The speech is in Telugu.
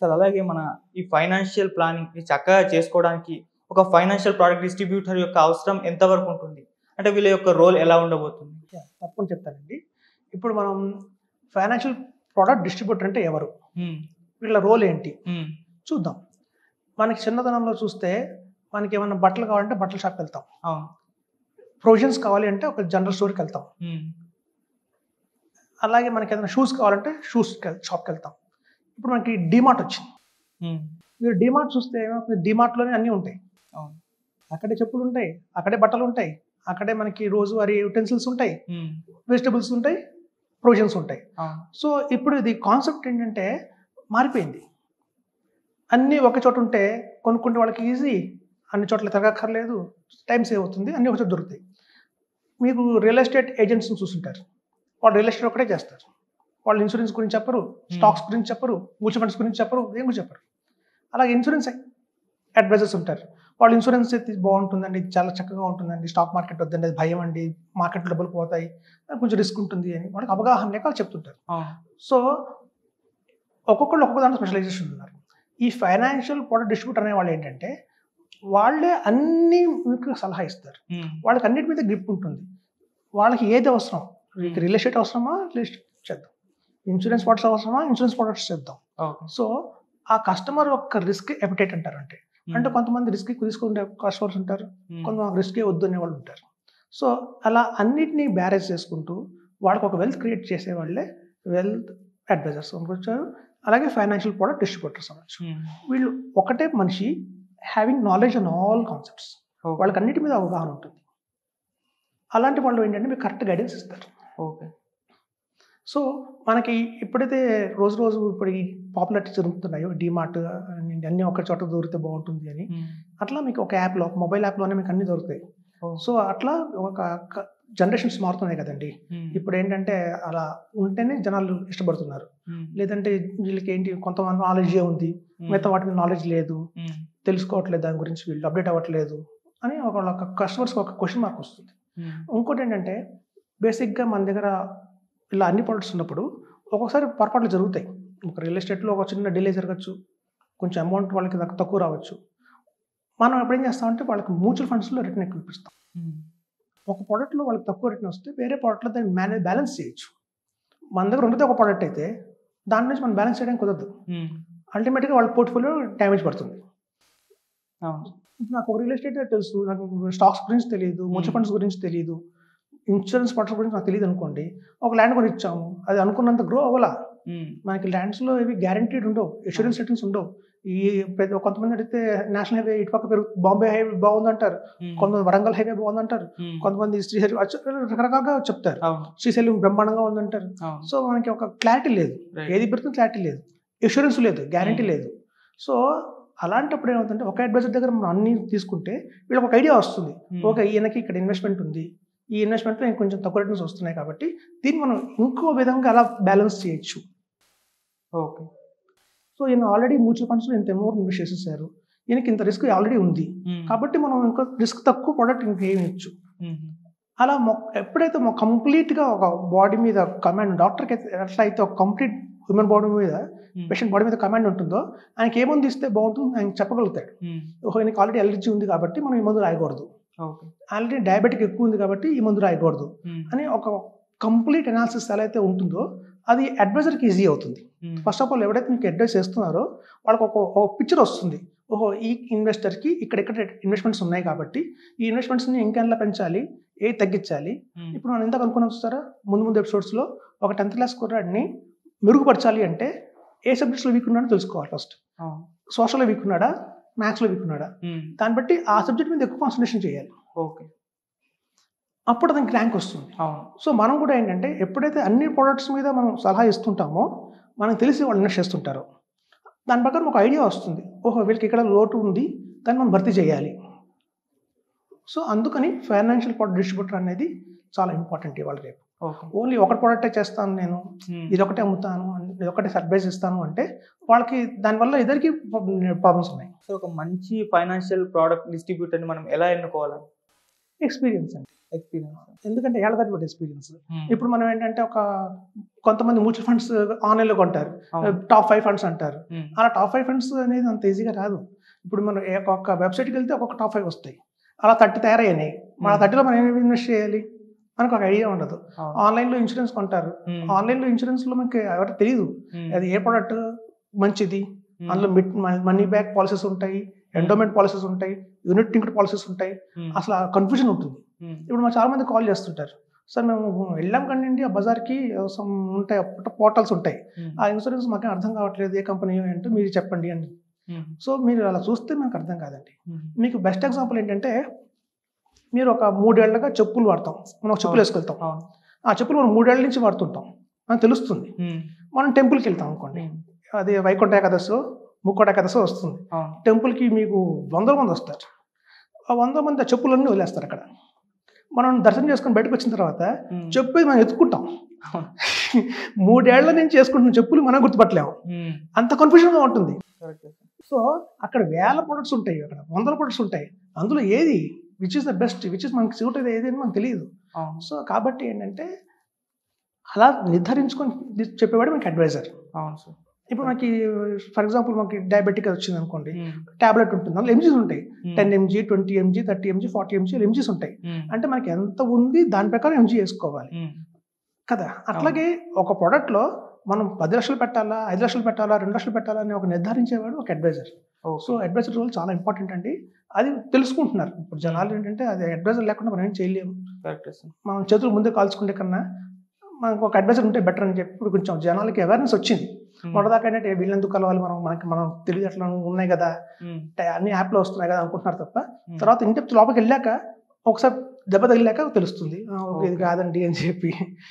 సార్ అలాగే మన ఈ ఫైనాన్షియల్ ప్లానింగ్ చక్కగా చేసుకోవడానికి ఒక ఫైనాన్షియల్ ప్రోడక్ట్ డిస్ట్రిబ్యూటర్ యొక్క అవసరం ఎంతవరకు ఉంటుంది అంటే వీళ్ళ యొక్క రోల్ ఎలా ఉండబోతుంది Yeah, తప్పని చెప్తానండి ఇప్పుడు మనం ఫైనాన్షియల్ ప్రోడక్ట్ డిస్ట్రిబ్యూటర్ అంటే ఎవరు ఉమ్, వీళ్ళ రోల్ ఏంటి ఉమ్, చూద్దాం మనకి చిన్నతనంలో చూస్తే మనకి ఏమైనా బట్టలు కావాలంటే బట్టల షాప్కి వెళ్తాం అవును ప్రొవిజన్స్ కావాలి అంటే ఒక జనరల్ స్టోర్కి వెళ్తాం ఉమ్, అలాగే మనకి ఏదైనా షూస్ కావాలంటే షూస్ షాప్కి వెళ్తాం ఇప్పుడు మనకి డిమార్ట్ వచ్చింది ఉమ్, మీరు డిమార్ట్ చూస్తే ఏమవుతుంది డిమార్ట్లోనే అన్నీ ఉంటాయి అవును అక్కడే చెప్పులు ఉంటాయి అక్కడే బట్టలు ఉంటాయి అక్కడే మనకి రోజువారీ యుటెన్సిల్స్ ఉంటాయి ఉమ్, వెజిటబుల్స్ ఉంటాయి ప్రొవిజన్స్ ఉంటాయి అవును సో ఇప్పుడు ఇది కాన్సెప్ట్ ఏంటంటే మారిపోయింది అన్నీ ఒక చోట ఉంటే కొనుక్కుంటే వాళ్ళకి ఈజీ అన్ని చోట్ల తిరగక్కర్లేదు టైం సేవ్ అవుతుంది అన్నీ ఒక చోట దొరుకుతాయి మీకు రియల్ ఎస్టేట్ ఏజెంట్స్ని చూస్తుంటారు వాళ్ళు రియల్ ఎస్టేట్ ఒకటే చేస్తారు వాళ్ళు ఇన్సూరెన్స్ గురించి చెప్పరు స్టాక్స్ గురించి చెప్పరు మ్యూచువల్ ఫండ్స్ గురించి చెప్పరు ఏం గురించి చెప్పరు అలాగే ఇన్సూరెన్స్ అడ్వైజర్స్ ఉంటారు వాళ్ళు ఇన్సూరెన్స్ అయితే బాగుంటుందండి చాలా చక్కగా ఉంటుందండి స్టాక్ మార్కెట్ వద్దండి అది భయం అండి మార్కెట్ డబ్బులు పోతాయి కొంచెం రిస్క్ ఉంటుంది అని వాళ్ళకి అవగాహన లేక వాళ్ళు చెప్తుంటారు అవును సో ఒక్కొక్కళ్ళు ఒక్కొక్క దాంట్లో స్పెషలైజేషన్ ఉన్నారు ఈ ఫైనాన్షియల్ ప్రొడక్ట్ డిస్ట్రిబ్యూటర్ అనే వాళ్ళు ఏంటంటే వాళ్ళే అన్ని మీకు సలహా ఇస్తారు ఉమ్, వాళ్ళకి అన్నిటి మీద గ్రిప్ ఉంటుంది వాళ్ళకి ఏది అవసరం మీకు రియల్ ఎస్టేట్ అవసరమా రియల్ ఎస్టేట్ చేద్దాం ఇన్సూరెన్స్ ప్రొడక్ట్స్ అవసరమా ఇన్సూరెన్స్ ప్రొడక్ట్స్ చేద్దాం ఓకే సో ఆ కస్టమర్ యొక్క రిస్క్ ఎపిటేట్ అంటారు అంటే ఉమ్, అంటే కొంతమంది రిస్క్ తీసుకునే కస్టమర్స్ ఉంటారు ఉమ్, కొంతమంది రిస్కే వద్దు అనే వాళ్ళు ఉంటారు సో అలా అన్నిటినీ బ్యారేజ్ చేసుకుంటూ వాళ్ళకి ఒక వెల్త్ క్రియేట్ చేసే వాళ్ళే వెల్త్ అడ్వైజర్స్ అనుకోవచ్చు అలాగే ఫైనాన్షియల్ ప్రొడక్ట్ డిస్ట్రిబ్యూటర్స్ అనొచ్చు ఉమ్, వీళ్ళు ఒకటే మనిషి having knowledge on all concepts okay. వాళ్ళకి అన్నిటి మీద అవగాహన ఉంటుంది అలాంటి వాళ్ళు ఏంటంటే మీకు కరెక్ట్ గైడెన్స్ ఇస్తారు ఓకే సో మనకి ఎప్పుడైతే రోజు రోజు ఇప్పుడు ఈ పాపులారిటీ జరుగుతున్నాయో డిమార్ట్ అన్నీ ఒక చోట దొరికితే బాగుంటుంది అని ఉమ్, అట్లా మీకు ఒక యాప్లో ఒక మొబైల్ యాప్లోనే మీకు అన్నీ దొరుకుతాయి ఓ, సో అట్లా ఒక జనరేషన్స్ మారుతున్నాయి కదండి ఉమ్, ఇప్పుడు ఏంటంటే అలా ఉంటేనే జనాలు ఇష్టపడుతున్నారు ఉమ్, లేదంటే వీళ్ళకి ఏంటి కొంతమంది నాలెడ్జ్ ఉంది ఉమ్, మిగతా వాటి మీద నాలెడ్జ్ లేదు ఉమ్, తెలుసుకోవట్లేదు దాని గురించి వీళ్ళు అప్డేట్ అవ్వట్లేదు అని ఒక కస్టమర్స్కి ఒక క్వశ్చన్ మార్క్ వస్తుంది ఉమ్, ఇంకోటి ఏంటంటే బేసిక్గా మన దగ్గర ఇలా అన్ని ప్రొడక్ట్స్ ఉన్నప్పుడు ఒక్కొక్కసారి పొరపాట్లు జరుగుతాయి ఒక రియల్ ఎస్టేట్లో ఒక చిన్న డిలే జరగచ్చు కొంచెం అమౌంట్ వాళ్ళకి తక్కు- తక్కువ రావచ్చు మనం ఎప్పుడు ఏం చేస్తామంటే వాళ్ళకి మ్యూచువల్ ఫండ్స్లో రిటర్న్ ఎక్కువ ఇప్పిస్తాం ఉమ్, ఒక ప్రోడక్ట్లో వాళ్ళకి తక్కువ రిటర్న్ వస్తే వేరే ప్రోడక్ట్లో దాన్ని మేనేజ్ బ్యాలెన్స్ చేయొచ్చు మన దగ్గర ఉన్నది ఒక ప్రోడక్ట్ అయితే దాని నుంచి మనం బ్యాలెన్స్ చేయడానికి కుదరదు ఉమ్, అల్టిమేట్గా వాళ్ళ పోర్ట్ఫోలియో డ్యామేజ్ పడుతుంది అవును ఇప్పుడు నాకు ఒక రియల్ ఎస్టేట్ తెలుసు నాకు స్టాక్స్ గురించి తెలియదు మ్యూచువల్ ఫండ్స్ గురించి తెలియదు ఇన్సూరెన్స్ ప్రొడక్ట్స్ గురించి నాకు తెలియదు అనుకోండి ఒక ల్యాండ్ కొని ఇచ్చాము అది అనుకున్నంత గ్రో అవ్వాలా ఉమ్, మనకి ల్యాండ్స్లో ఇవి గ్యారంటీడ్ ఉండవు ఇన్సూరెన్స్ రేటింగ్స్ ఉండవు ఈ ప్రతి కొంతమంది అడిగితే నేషనల్ హైవే ఇటుపక్క పెరుగు బాంబే హైవే బాగుందంటారు ఉమ్, కొంతమంది వరంగల్ హైవే బాగుందంటారు ఉమ్, కొంతమంది శ్రీశైలం అచ్చ- రకరకాలుగా చెప్తారు అవును శ్రీశైలం బ్రహ్మాండంగా ఉందంటారు అవును సో మనకి ఒక క్లారిటీ లేదు రైట్. ఏది పెడుతుంది క్లారిటీ లేదు ఇన్సూరెన్స్ లేదు గ్యారంటీ లేదు సో అలాంటప్పుడు ఏమవుతుందంటే ఒక అడ్వైజర్ దగ్గర మనం అన్ని తీసుకుంటే వీళ్ళకి ఒక ఐడియా వస్తుంది ఉమ్, ఓకే ఈయనకి ఇక్కడ ఇన్వెస్ట్మెంట్ ఉంది ఈ ఇన్వెస్ట్మెంట్లో కొంచెం తక్కువ రిటర్న్స్ వస్తున్నాయి కాబట్టి దీన్ని మనం ఇంకో విధంగా అలా బ్యాలెన్స్ చేయొచ్చు ఓకే సో ఈయన ఆల్రెడీ మ్యూచువల్ ఫండ్స్లో ఇంత అమౌంట్ ఇన్వెస్ట్ చేసేసారు ఈయనకి ఇంత రిస్క్ ఆల్రెడీ ఉంది ఉమ్, కాబట్టి మనం ఇంకా రిస్క్ తక్కువ ప్రోడక్ట్ ఇంకేయచ్చు ఉమ్, అలా మొ ఎప్పుడైతే మొ కంప్లీట్గా ఒక బాడీ మీద కమాండ్ డాక్టర్కి అయితే ఎట్లా అయితే ఒక కంప్లీట్ హ్యూమన్ బాడీ మీద ఉమ్, పేషెంట్ బాడీ మీద కమాండ్ ఉంటుందో ఆయనకి ఏ మందు ఇస్తే బాగుంటుంది ఆయన చెప్పగలుగుతాడు ఉమ్, ఓహో ఈయనకి ఆల్రెడీ ఎలర్జీ ఉంది కాబట్టి మనం ఈ మందు రాయకూడదు ఓకే ఆల్రెడీ డయాబెటిక్ ఎక్కువ ఉంది కాబట్టి ఈ మందు రాయకూడదు ఉమ్, అని ఒక కంప్లీట్ అనాలిసిస్ ఎలా అయితే ఉంటుందో అది అడ్వైజర్కి ఈజీ అవుతుంది ఉమ్, ఫస్ట్ ఆఫ్ ఆల్ ఎవరైతే మీకు అడ్వైస్ చేస్తున్నారో వాళ్ళకి ఒక ఒక పిక్చర్ వస్తుంది ఓహో ఈ ఇన్వెస్టర్కి ఇక్కడెక్కడ ఇన్వెస్ట్మెంట్స్ ఉన్నాయి కాబట్టి ఈ ఇన్వెస్ట్మెంట్స్ని ఇంకెలా పెంచాలి ఏ తగ్గించాలి ఉమ్, ఇప్పుడు మనం ఎంత అనుకున్నాం చూస్తారా ముందు ముందు ఎపిసోడ్స్లో ఒక టెన్త్ క్లాస్ కుర్రాడిని మెరుగుపరచాలి అంటే ఏ సబ్జెక్ట్స్లో వీక్ ఉన్నాడో తెలుసుకోవాలి ఫస్ట్ అవును సోషల్లో వీక్ ఉన్నాడా మ్యాథ్స్లో వీక్ ఉన్నాడా ఉమ్, దాన్ని బట్టి ఆ సబ్జెక్ట్ మీద ఎక్కువ కాన్సన్ట్రేషన్ చేయాలి ఓకే అప్పుడు అతనికి ర్యాంక్ వస్తుంది అవును సో మనం కూడా ఏంటంటే ఎప్పుడైతే అన్ని ప్రోడక్ట్స్ మీద మనం సలహా ఇస్తుంటామో మనకు తెలిసి వాళ్ళు ఇన్వెస్ట్ చేస్తుంటారు దాని ప్రకారం ఒక ఐడియా వస్తుంది ఓహో వీళ్ళకి ఇక్కడ లోటు ఉంది దాన్ని మనం భర్తీ చేయాలి సో అందుకని ఫైనాన్షియల్ ప్రొడక్ట్ డిస్ట్రిబ్యూటర్ అనేది చాలా ఇంపార్టెంట్ ఇవాళ రేపు ఓకే ఓన్లీ ఒకటి ప్రోడక్టే చేస్తాను నేను ఉమ్, ఇది ఒకటే అమ్ముతాను ఇది ఒకటే అడ్వైస్ ఇస్తాను అంటే వాళ్ళకి దానివల్ల ఇద్దరికి ప్రాబ్లమ్స్ ఉన్నాయి సో ఒక మంచి ఫైనాన్షియల్ ప్రోడక్ట్ డిస్ట్రిబ్యూటర్ని మనం ఎలా ఎన్నుకోవాలి ఎక్స్పీరియన్స్ అండి ఎక్స్పీరియన్స్ ఎందుకంటే ఏళ్ళ తరబడి ఎక్స్పీరియన్స్ ఇప్పుడు మనం ఏంటంటే ఒక కొంతమంది మ్యూచువల్ ఫండ్స్ ఆన్లైన్లో కొంటారు టాప్ ఫైవ్ ఫండ్స్ అంటారు అలా టాప్ ఫైవ్ ఫండ్స్ అనేది అంత ఈజీగా రాదు ఇప్పుడు మనం ఏ- ఒక్కొక్క వెబ్సైట్కి వెళ్తే ఒక్కొక్క టాప్ ఫైవ్ వస్తాయి అలా థర్టీ తయారయ్యాయి మన థర్టీలో మనం ఏమి ఇన్వెస్ట్ చేయాలి మనకు ఒక ఐడియా ఉండదు ఆన్లైన్లో ఇన్సూరెన్స్ కొంటారు ఆన్లైన్లో ఇన్సూరెన్స్లో మనకి ఎవరికి తెలియదు అది ఏ ప్రోడక్ట్ మంచిది అందులో మనీ బ్యాక్ పాలసీస్ ఉంటాయి ఎండోమెంట్ పాలసీస్ ఉంటాయి యూనిట్ లింక్డ్ పాలసీస్ ఉంటాయి అసలు కన్ఫ్యూజన్ ఉంటుంది ఇప్పుడు మా చాలా మంది కాల్ చేస్తుంటారు సార్ మేము వెళ్ళాం కండి ఆ బజార్కి some ఉంటాయి పోర్టల్స్ ఉంటాయి ఆ ఇన్సూరెన్స్ మాకు అర్థం కావట్లేదు ఏ కంపెనీ అంటే మీరు చెప్పండి అని సో మీరు అలా చూస్తే మనకు అర్థం కాదండి మీకు బెస్ట్ ఎగ్జాంపుల్ ఏంటంటే మీరు ఒక మూడేళ్లుగా చెప్పులు వాడతాం మనం ఒక చెప్పులు అవును. వేసుకెళ్తాం ఆ చెప్పులు మనం మూడేళ్ల నుంచి వాడుతుంటాం మనకు తెలుస్తుంది మనం టెంపుల్కి వెళ్తాం అనుకోండి అది వైకుంఠ ఏకాదశి ముక్కోట ఏకాదశి వస్తుంది టెంపుల్కి మీకు వందల మంది వస్తారు ఆ వందల మంది ఆ చెప్పులన్నీ వదిలేస్తారు అక్కడ మనం దర్శనం చేసుకొని బయటకు వచ్చిన తర్వాత చెప్పు మనం ఎత్తుకుంటాం మూడేళ్ల నుంచి వేసుకుంటున్న చెప్పులు మనం గుర్తుపట్టలేము అంత కన్ఫ్యూజన్గా ఉంటుంది సో అక్కడ వేల ప్రొడక్ట్స్ ఉంటాయి అక్కడ వందల ప్రొడక్ట్స్ ఉంటాయి అందులో ఏది which is the best which is మనకి సూట్ ఏది అని మనకు తెలియదు సో కాబట్టి ఏంటంటే అలా నిర్ధారించుకొని చెప్పేవాడు మనకి అడ్వైజర్ అవును సార్ ఇప్పుడు మనకి ఫర్ ఎగ్జాంపుల్ మనకి డయాబెటిక్ వచ్చింది అనుకోండి టాబ్లెట్ ఉంటుంది అందులో ఎంజీస్ ఉంటాయి ten MG twenty MG thirty MG forty MG MGs ఉంటాయి అంటే మనకి ఎంత ఉంది దాని ప్రకారం ఎంజీ వేసుకోవాలి కదా అట్లాగే ఒక ప్రోడక్ట్లో మనం పది లక్షలు పెట్టాలా ఐదు లక్షలు పెట్టాలా రెండు లక్షలు పెట్టాలా అని ఒక నిర్ధారించేవాడు ఒక అడ్వైజర్ సో అడ్వైజర్ రోల్ చాలా ఇంపార్టెంట్ అండి అది తెలుసుకుంటున్నారు ఇప్పుడు జనాలు ఏంటంటే అది అడ్వైజర్ లేకుండా మనం ఏం చేయలేము కరెక్ట్ సార్ మనం చేతులు ముందే కాల్చుకుంటే కన్నా మనకు ఒక అడ్వైజర్ ఉంటే బెటర్ అని చెప్పి ఇప్పుడు కొంచెం జనాలకి అవేర్నెస్ వచ్చింది మొదదాకా ఏంటంటే వీళ్ళెందుకు కలవాలి మనం మనకి మనం తెలివి అట్లా ఉన్నాయి కదా అంటే అన్ని యాప్లో వస్తున్నాయి కదా అనుకుంటున్నారు తప్ప తర్వాత ఇంటి లోపలికి వెళ్ళాక ఒకసారి దెబ్బ తగిలాక తెలుస్తుంది ఆ, ఓకే, ఇది కాదండి అని చెప్పి